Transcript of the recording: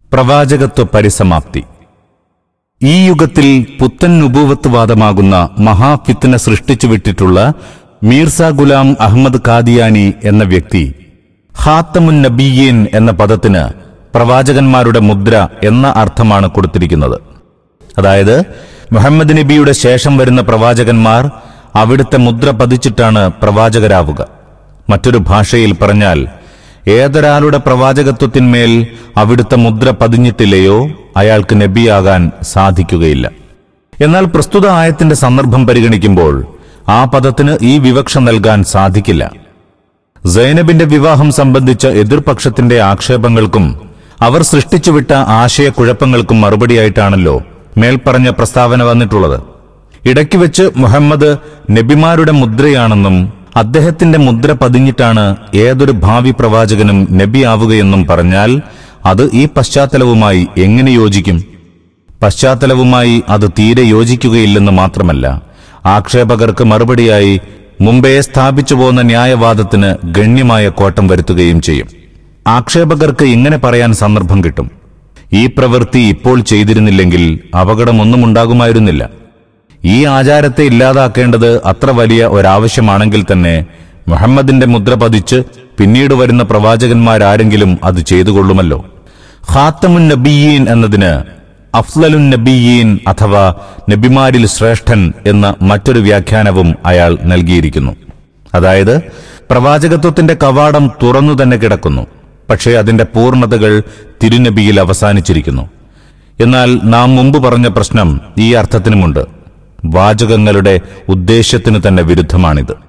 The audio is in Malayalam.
പ്രവാചകത്വ പരിസമാപ്തി ഈ യുഗത്തിൽ പുത്തൻ നുബൂവത്ത് വാദമാകുന്ന മഹാഫിത്തിന സൃഷ്ടിച്ചുവിട്ടിട്ടുള്ള മീർസ ഗുലാം അഹമ്മദ് കാദിയാനി എന്ന വ്യക്തി ഹാത്തമുൻ നബിയീൻ എന്ന പദത്തിന് പ്രവാചകന്മാരുടെ മുദ്ര എന്ന അർത്ഥമാണ് കൊടുത്തിരിക്കുന്നത് അതായത് മുഹമ്മദ് നബിയുടെ ശേഷം വരുന്ന പ്രവാചകന്മാർ അവിടുത്തെ മുദ്ര പതിച്ചിട്ടാണ് പ്രവാചകരാവുക മറ്റൊരു ഭാഷയിൽ പറഞ്ഞാൽ ഏതൊരാളുടെ പ്രവാചകത്വത്തിന്മേൽ അവിടുത്തെ മുദ്ര പതിഞ്ഞിട്ടില്ലയോ അയാൾക്ക് നബിയാകാൻ സാധിക്കുകയില്ല എന്നാൽ പ്രസ്തുത ആയത്തിന്റെ സന്ദർഭം പരിഗണിക്കുമ്പോൾ ആ പദത്തിന് ഈ വിവക്ഷ നൽകാൻ സാധിക്കില്ല സൈനബിന്റെ വിവാഹം സംബന്ധിച്ച എതിർപക്ഷത്തിന്റെ ആക്ഷേപങ്ങൾക്കും അവർ സൃഷ്ടിച്ചുവിട്ട ആശയക്കുഴപ്പങ്ങൾക്കും മറുപടിയായിട്ടാണല്ലോ മേൽപ്പറഞ്ഞ പ്രസ്താവന വന്നിട്ടുള്ളത് ഇടയ്ക്ക് വെച്ച് മുഹമ്മദ് നബിമാരുടെ മുദ്രയാണെന്നും അദ്ദേഹത്തിന്റെ മുദ്ര പതിഞ്ഞിട്ടാണ് ഏതൊരു ഭാവി പ്രവാചകനും നബിയാവുകയെന്നും പറഞ്ഞാൽ അത് ഈ പശ്ചാത്തലവുമായി എങ്ങനെ യോജിക്കും പശ്ചാത്തലവുമായി അത് തീരെ യോജിക്കുകയില്ലെന്ന് മാത്രമല്ല ആക്ഷേപകർക്ക് മറുപടിയായി മുമ്പേ സ്ഥാപിച്ചു പോന്ന ന്യായവാദത്തിന് ഗണ്യമായ കോട്ടം വരുത്തുകയും ചെയ്യും ആക്ഷേപകർക്ക് ഇങ്ങനെ പറയാൻ സന്ദർഭം കിട്ടും ഈ പ്രവൃത്തി ഇപ്പോൾ ചെയ്തിരുന്നില്ലെങ്കിൽ അപകടമൊന്നും ഉണ്ടാകുമായിരുന്നില്ല ഈ ആചാരത്തെ ഇല്ലാതാക്കേണ്ടത് അത്ര വലിയ ഒരാവശ്യമാണെങ്കിൽ തന്നെ മുഹമ്മദിന്റെ മുദ്ര പതിച്ച് പിന്നീട് വരുന്ന പ്രവാചകന്മാരാരെങ്കിലും അത് ചെയ്തുകൊള്ളുമല്ലോ ഖാത്തമുൻ നബിയീൻ എന്നതിന് അഫ്ലലുൻ നബിയീൻ അഥവാ നബിമാരിൽ ശ്രേഷ്ഠൻ എന്ന മറ്റൊരു വ്യാഖ്യാനവും അയാൾ നൽകിയിരിക്കുന്നു അതായത് പ്രവാചകത്വത്തിന്റെ കവാടം തുറന്നു തന്നെ കിടക്കുന്നു പക്ഷേ അതിന്റെ പൂർണ്ണതകൾ തിരുനബിയിൽ അവസാനിച്ചിരിക്കുന്നു എന്നാൽ നാം മുമ്പ് പറഞ്ഞ പ്രശ്നം ഈ അർത്ഥത്തിനുമുണ്ട് വാചകങ്ങളുടെ ഉദ്ദേശ്യത്തിനു തന്നെ വിരുദ്ധമാണിത്